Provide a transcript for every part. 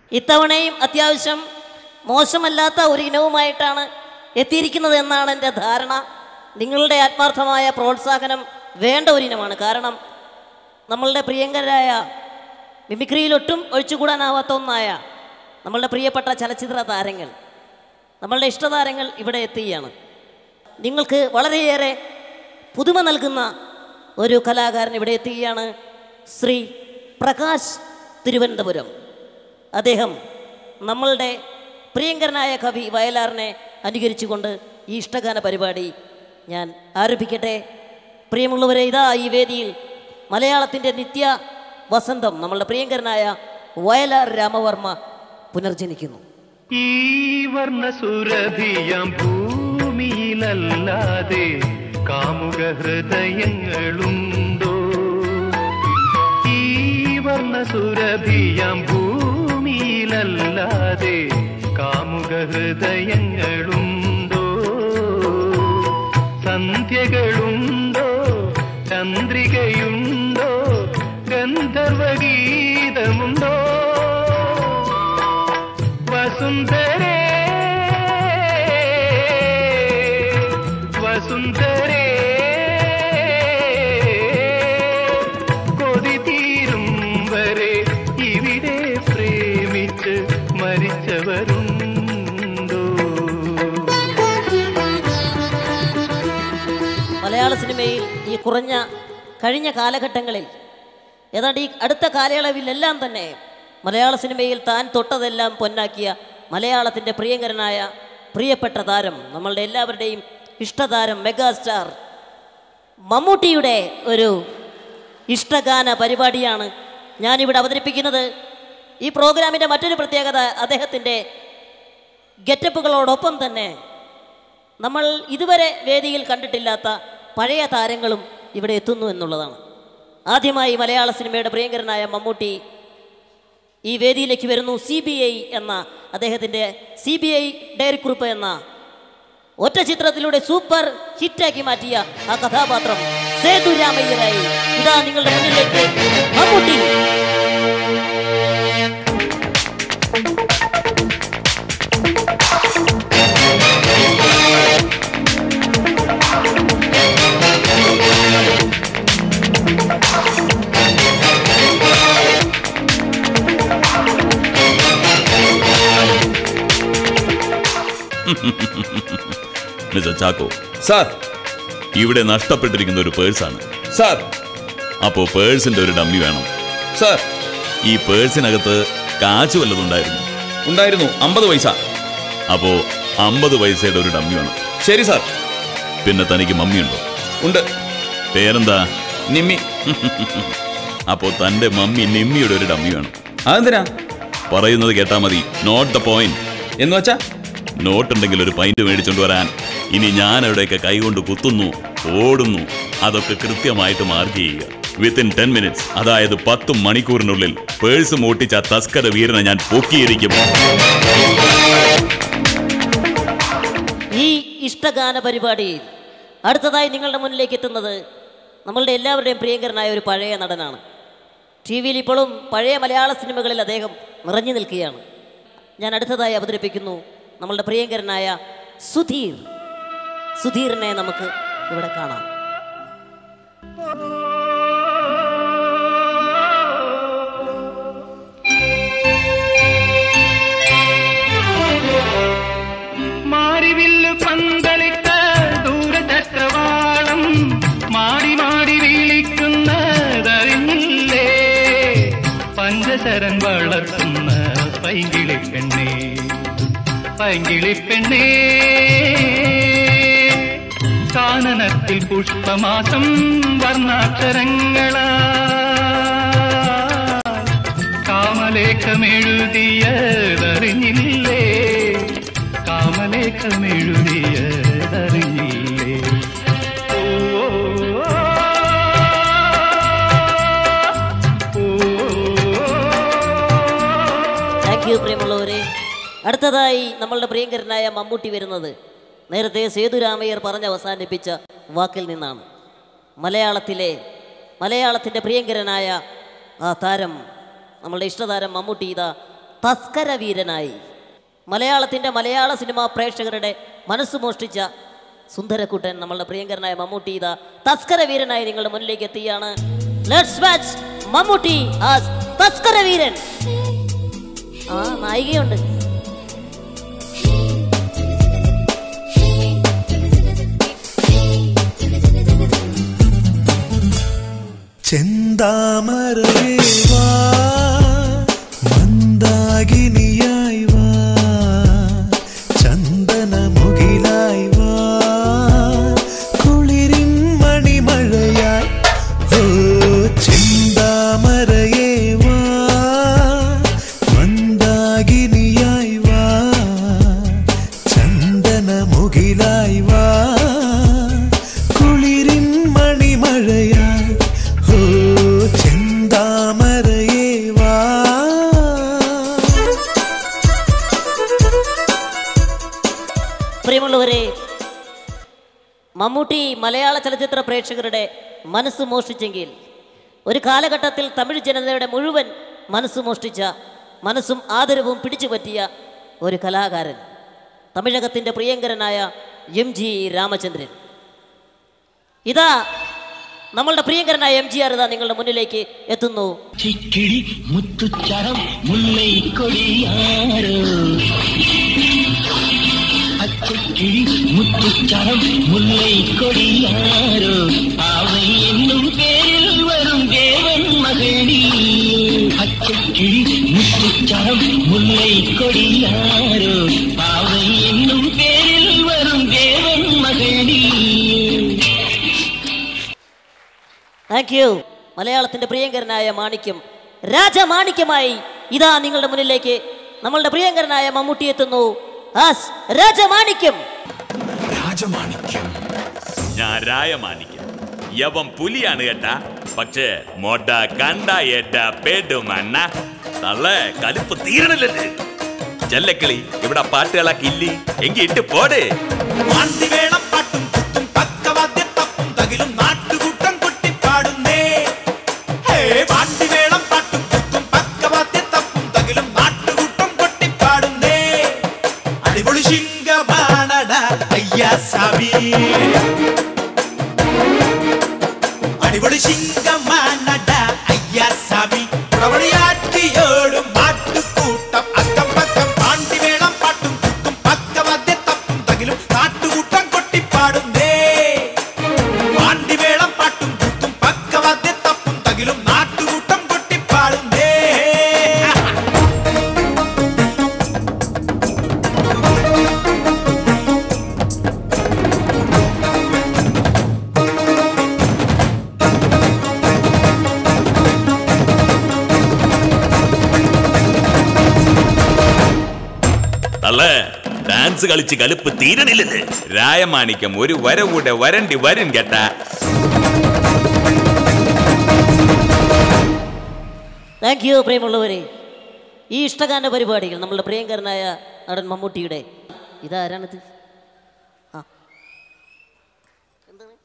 ഇത്തവണയും അത്യാവശ്യം മോശമല്ലാത്ത ഒരു ഇനവുമായിട്ടാണ് എത്തിയിരിക്കുന്നത് എന്നാണ് എൻ്റെ ധാരണ നിങ്ങളുടെ ആത്മാർത്ഥമായ പ്രോത്സാഹനം വേണ്ട ഒരു ഇനമാണ് കാരണം നമ്മളുടെ പ്രിയങ്കരായ മിമിക്രിയിലൊട്ടും ഒഴിച്ചുകൂടാനാവാത്ത ഒന്നായ നമ്മളുടെ പ്രിയപ്പെട്ട ചലച്ചിത്ര താരങ്ങൾ നമ്മളുടെ ഇഷ്ടതാരങ്ങൾ ഇവിടെ എത്തുകയാണ് നിങ്ങൾക്ക് വളരെയേറെ പുതുമ നൽകുന്ന ഒരു കലാകാരൻ ഇവിടെ എത്തുകയാണ് ശ്രീ പ്രകാശ് തിരുവനന്തപുരം അദ്ദേഹം നമ്മളുടെ പ്രിയങ്കരനായ കവി വയലാറിനെ അനുകരിച്ചുകൊണ്ട് ഈ ഇഷ്ടഗാന പരിപാടി ഞാൻ ആരംഭിക്കട്ടെ പ്രിയമുള്ളവരെ ഇതാ ഈ വേദിയിൽ മലയാളത്തിൻ്റെ നിത്യ വസന്തം നമ്മളുടെ പ്രിയങ്കരനായ വയലാർ രാമവർമ്മ പുനർജനിക്കുന്നു ഈ വർണ്ണസുരഭിയാം ഭൂമിയിലല്ലാതെ കാമുക ഹൃദയങ്ങളുണ്ടോ ഈ വർണ്ണസുരഭിയാം ഭൂമിയിലല്ലാതെ കാമുക ഹൃദയങ്ങളുണ്ടോ സന്ധ്യകളുണ്ടോ ചന്ദ്രികയുണ്ടോ ഗന്ധർവഗീതമുണ്ടോ വസുന്ധരേ വസുന്ധരേ കൊതി തീരും വരെ ഇവിടെ പ്രേമിച്ച് മരിച്ചവരുണ്ടോ മലയാള സിനിമയിൽ ഈ കുറഞ്ഞ കഴിഞ്ഞ കാലഘട്ടങ്ങളിൽ ഏതാണ്ട് ഈ അടുത്ത കാലയളവിലെല്ലാം തന്നെ മലയാള സിനിമയിൽ താൻ തൊട്ടതെല്ലാം പൊന്നാക്കിയ മലയാളത്തിൻ്റെ പ്രിയങ്കരനായ പ്രിയപ്പെട്ട താരം നമ്മളുടെ എല്ലാവരുടെയും ഇഷ്ടതാരം മെഗാസ്റ്റാർ മമ്മൂട്ടിയുടെ ഒരു ഇഷ്ടഗാന പരിപാടിയാണ് ഞാനിവിടെ അവതരിപ്പിക്കുന്നത് ഈ പ്രോഗ്രാമിൻ്റെ മറ്റൊരു പ്രത്യേകത അദ്ദേഹത്തിൻ്റെ ഗെറ്റപ്പുകളോടൊപ്പം തന്നെ നമ്മൾ ഇതുവരെ വേദിയിൽ കണ്ടിട്ടില്ലാത്ത പഴയ താരങ്ങളും ഇവിടെ എത്തുന്നു എന്നുള്ളതാണ് ആദ്യമായി മലയാള സിനിമയുടെ പ്രിയങ്കരനായ മമ്മൂട്ടി ഈ വേദിയിലേക്ക് വരുന്നു സി ബി ഐ എന്ന അദ്ദേഹത്തിൻ്റെ സി ബി ഐ ഡയറി കുറിപ്പ് എന്ന ഒറ്റ ചിത്രത്തിലൂടെ സൂപ്പർ ഹിറ്റാക്കി മാറ്റിയ ആ കഥാപാത്രം സേതു രാമയ്യരായി ഇതാ നിങ്ങളുടെ മുന്നിലേക്ക് മമ്മൂട്ടി മിസ്റ്റർ ചാക്കോ സാർ ഇവിടെ നഷ്ടപ്പെട്ടിരിക്കുന്ന ഒരു പേഴ്സാണ് സാർ അപ്പോൾ പേഴ്സിന്റെ ഒരു ഡമ്മി വേണം സാർ ഈ പേഴ്സിനകത്ത് കാശ് വല്ലതുണ്ടായിരുന്നു ഉണ്ടായിരുന്നു അമ്പത് പൈസ അപ്പോൾ അമ്പത് പൈസയുടെ ഒരു ഡമ്മി വേണം ശരി സാർ പിന്നെ തനിക്ക് മമ്മിയുണ്ടോ ഉണ്ട് പേരെന്താ നിമ്മി അപ്പോൾ തൻ്റെ മമ്മി നിമ്മിയുടെ ഒരു ഡമ്മി വേണം അതെന്തിനാ പറയുന്നത് കേട്ടാ മതി നോട്ട് ദ പോയിന്റ് എന്ന് വെച്ചാ നോട്ടുണ്ടെങ്കിൽ ഒരു പൈന്റ് മേടിച്ചോണ്ട് വരാൻ ഇനി ഞാൻ എവിടെയൊക്കെ കൈകൊണ്ട് കുത്തുന്നു ഓടുന്നു അതൊക്കെ കൃത്യമായിട്ട് മാർക്ക് ചെയ്യുക വിത്തിൻ ടെൻ മിനിറ്റ്സ് അതായത് പത്ത് മണിക്കൂറിനുള്ളിൽ പേഴ്സ് മോട്ടിച്ച ആ തസ്കര വീരനെ ഞാൻ പൊക്കിയിരിക്കും ഈ ഇഷ്ടഗാന പരിപാടിയിൽ അടുത്തതായി നിങ്ങളുടെ മുന്നിലേക്ക് എത്തുന്നത് നമ്മളുടെ എല്ലാവരുടെയും പ്രിയങ്കരനായ ഒരു പഴയ നടനാണ് ടി വിയിൽ ഇപ്പോഴും പഴയ മലയാള സിനിമകളിൽ അദ്ദേഹം നിറഞ്ഞു നിൽക്കുകയാണ് ഞാൻ അടുത്തതായി അവതരിപ്പിക്കുന്നു നമ്മളുടെ പ്രിയങ്കരനായ സുധീർ സുധീറിനെ നമുക്ക് ഇവിടെ കാണാം മാറിവില്ല് പന്തലിട്ട ദൂരചക്രവാളം മാടി മാടി വിളിക്കുന്നതറിഞ്ഞില്ലേ പഞ്ചശരൻ വളർത്തുന്ന പൈങ്കിളി പെണ്ണേ പൈങ്കിളി പെണ്ണേ കാനനത്തിൽ പുഷ്പമാസം വർണ്ണാക്ഷരങ്ങളാ കാമലേഖമെഴുതിയതറിഞ്ഞില്ലേ കാമലേഖമെഴുതിയതറിഞ്ഞില്ലേ ഓ, ഓ, താങ്ക് യു പ്രിയമുള്ളവരെ അടുത്തതായി നമ്മളുടെ പ്രിയങ്കരനായ മമ്മൂട്ടി വരുന്നത് നേരത്തെ സേതുരാമയ്യർ പറഞ്ഞ് അവസാനിപ്പിച്ച വാക്കിൽ നിന്നാണ് മലയാളത്തിലെ മലയാളത്തിൻ്റെ പ്രിയങ്കരനായ ആ താരം നമ്മളുടെ ഇഷ്ടതാരം മമ്മൂട്ടി ഇതാ തസ്കര വീരനായി മലയാളത്തിൻ്റെ മലയാള സിനിമാ പ്രേക്ഷകരുടെ മനസ്സ് മോഷ്ടിച്ച സുന്ദരക്കുട്ടൻ നമ്മളുടെ പ്രിയങ്കരനായ മമ്മൂട്ടി ഇതാ തസ്കര വീരനായി നിങ്ങളുടെ മുന്നിലേക്ക് എത്തിയാണ് let's watch Mammootty as Thaskara Veeran ആ നായികയുണ്ട് ചെന്താമരയേ വാ മന്ദാകിനിയായി വാ ചന്ദനമുകിലായി വാ കുളിരിൻ മണിമഴയായി ഓ ചെന്താമരയേ വാ മന്ദാകിനിയായി വാ ചന്ദനമുകിലായി വാ കുളിരിൻ മണിമഴയായി ഓ ചെന്താമരയേ വാ പ്രിയമുള്ളവരെ മമ്മൂട്ടി മലയാള ചലച്ചിത്ര പ്രേക്ഷകരുടെ മനസ്സ് മോഷ്ടിച്ചെങ്കിൽ ഒരു കാലഘട്ടത്തിൽ തമിഴ് ജനതയുടെ മുഴുവൻ മനസ്സ് മോഷ്ടിച്ച മനസ്സും ആദരവും പിടിച്ചു പറ്റിയ ഒരു കലാകാരൻ തമിഴകത്തിൻ്റെ പ്രിയങ്കരനായ എം ജി രാമചന്ദ്രൻ ഇതാ നമ്മളുടെ പ്രിയങ്കരനായ എം ജി ആർ ഇതാ നിങ്ങളുടെ മുന്നിലേക്ക് എത്തുന്നു ചിക്കിളി മുത്തുച്ചരം മുല്ലൈ കൊടിയാരോ അച്ചിക്കിളി മുത്തുച്ചരം മുല്ലൈ കൊടിയാരോ അവ என்னும் பேரில் வரும் தேவன் மகளி அச்சிக்கிளி முத்துச்சரம் முல்லை கொடியாரோ அவ என்னும் பேரில் வரும் தேவன் மகளி താങ്ക് യു മലയാളത്തിന്റെ പ്രിയങ്കരനായ മാണിക്യം രാജമാണിക്യമായി ഇതാ നിങ്ങളുടെ മുന്നിലേക്ക് നമ്മളുടെ പ്രിയങ്കരനായ മമ്മൂട്ടി എത്തുന്നു ആസ് രാജമാണിക്യം ഞാൻ രായമാണിക്യം യവൻ പുലിയാണ് കേട്ടാ പക്ഷേ മൊട കണ്ട ഏട്ട പേടുമണ്ണ തള്ളേ കലിപ്പ് തീരണില്ലല്ലേ ചെല്ലക്കിളി ഇവിടെ പാട്ടുകളൊക്കെ ഇല്ലി എങ്കി ഇട്ട് പോടേ പാണ്ടിവേളം പാട്ടും കുത്തും പക്കവാദ്യത്തപ്പും തകിലും നാട്ടുകൂട്ടം കൊട്ടിപ്പാടുന്നേ ഹേ പാണ്ടിവേളം പാട്ടും കുത്തും പക്കവാദ്യത്തപ്പും തകിലും നാട്ടുകൂട്ടം കൊട്ടിപ്പാടുന്നേ അടിപൊളി ശിങ്കമാണട അയ്യാ സാമി അടിപൊളി ശിങ്കമാണട അയ്യാ സാമി പ്രവണിയാട്ടിയോടും നാട്ടുകൂട്ടം അക്കം പക്കം പാണ്ടിവേളം പാട്ടും കുത്തും പക്കവാദ്യത്തപ്പും തകിലും നാട്ടുകൂട്ടം കൊട്ടിപ്പാടുന്നേ പാണ്ടിവേളം പാട്ടും കുത്തും പക്കവാദ്യത്തപ്പും തകിലും നാട്ടുകൂട്ടം കൊട്ടിപ്പാടുന്നേ തള്ളേ ഡാൻസ് കളിച്ച് കലിപ്പ് തീരണില്ലല്ലേ രായമാണിക്യം ഒരു വര കൂടെ വരണ്ടി വരും കേട്ടാ താങ്ക് യു പ്രിയമുള്ളവരെ ഈ ഇഷ്ടഗാന പരിപാടികൾ നമ്മളുടെ പ്രിയങ്കരനായ നടൻ മമ്മൂട്ടിയുടെ ഇതാരാണിത് ആ എന്താണ്?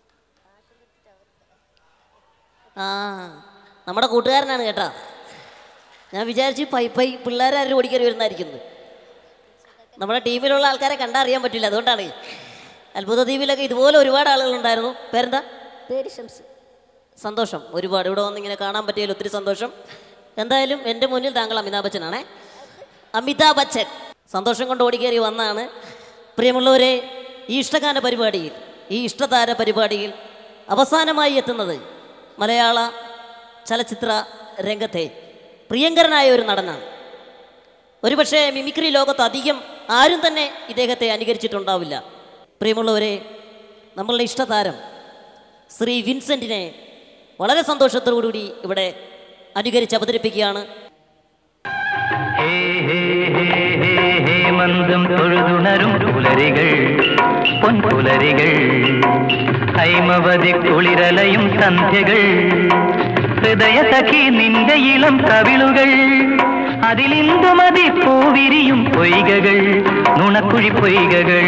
ആ നമ്മുടെ കൂട്ടുകാരനാണ് കേട്ടാ ഞാൻ വിചാരിച്ചു പൈ പൈ പിള്ളേരാരും ഓടിക്കറി വരുന്നതായിരിക്കുന്നത് നമ്മുടെ ടീമിലുള്ള ആൾക്കാരെ കണ്ടറിയാൻ പറ്റില്ല അതുകൊണ്ടാണ് അത്ഭുത ദ്വീപിലൊക്കെ ഇതുപോലെ ഒരുപാട് ആളുകളുണ്ടായിരുന്നു പേരെന്താ പേര് ഷംസ് സന്തോഷം ഒരുപാട് ഇവിടെ വന്ന് ഇങ്ങനെ കാണാൻ പറ്റിയതിൽ ഒത്തിരി സന്തോഷം എന്തായാലും എൻ്റെ മുന്നിൽ താങ്കൾ അമിതാഭ് ബച്ചനാണേ അമിതാഭ് ബച്ചൻ സന്തോഷം കൊണ്ട് ഓടിക്കേറി വന്നാണ് പ്രിയമുള്ളവരെ ഈ ഇഷ്ടഗാന പരിപാടിയിൽ ഈ ഇഷ്ടതാര പരിപാടിയിൽ അവസാനമായി എത്തുന്നത് മലയാള ചലച്ചിത്ര രംഗത്തെ പ്രിയങ്കരനായ ഒരു നടനാണ് ഒരുപക്ഷെ മിമിക്രി ലോകത്ത് അധികം ആരും തന്നെ ഇദ്ദേഹത്തെ അനുകരിച്ചിട്ടുണ്ടാവില്ല പ്രിയമുള്ളവരെ നമ്മളുടെ ഇഷ്ടതാരം ശ്രീ വിൻസെൻറ്റിനെ വളരെ സന്തോഷത്തോടുകൂടി ഇവിടെ അനുകരിച്ച് അവതരിപ്പിക്കുകയാണ് ഹേ, ഹേ, ഹേ, ഹേ, ഹേമന്തം തൊഴുതുണരും പുലരികൾ പൊൻപുലരികൾ ഹൈമവതി കുളിരലയും സന്ധ്യകൾ ഹൃദയ സഖി നിന്റെ ഇളം കവിളുകൾ അതിലിന്ദുമതി പൂവിരിയും പൊയ്കകൾ നുണക്കുഴി പൊയ്കകൾ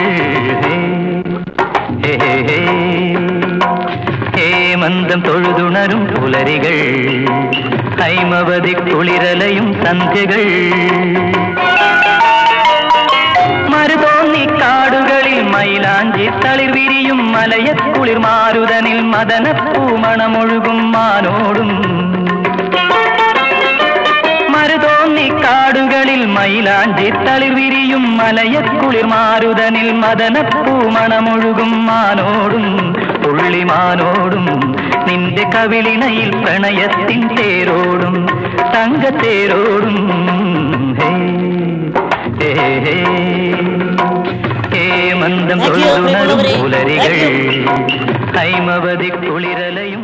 ഹേ, ഹേ, ഹേ, ഹേമന്തം തൊഴുതുണരും പുലരികൾ ഹൈമവതി കുളിരലയും സന്ധ്യകൾ മരുതോന്നി കാടുകളിൽ മൈലാഞ്ചി തളിർ വിരിയും മലയക്കുളിർ മാരുതനിൽ മദനപ്പൂമണമൊഴുകും മാനോടും മരുതോന്നി കാടുകളിൽ മൈലാഞ്ചി തളിർ വിരിയും മലയക്കുളിർ മാരുതനിൽ മദനപ്പൂമണമൊഴുകും മാനോടും പുള്ളിമാനോടും നിന്റെ കവിളിണയിൽ പ്രണയത്തിൻ തേരോടും തങ്കത്തേരോടും ഹേ ഹേ ഹേ ഹേ മന്ദം Thank you, തൊഴുതുണരും പ്രിയമുള്ളവരെ. പുലരികൾ Thank ഹൈമവതി കുളിരലയും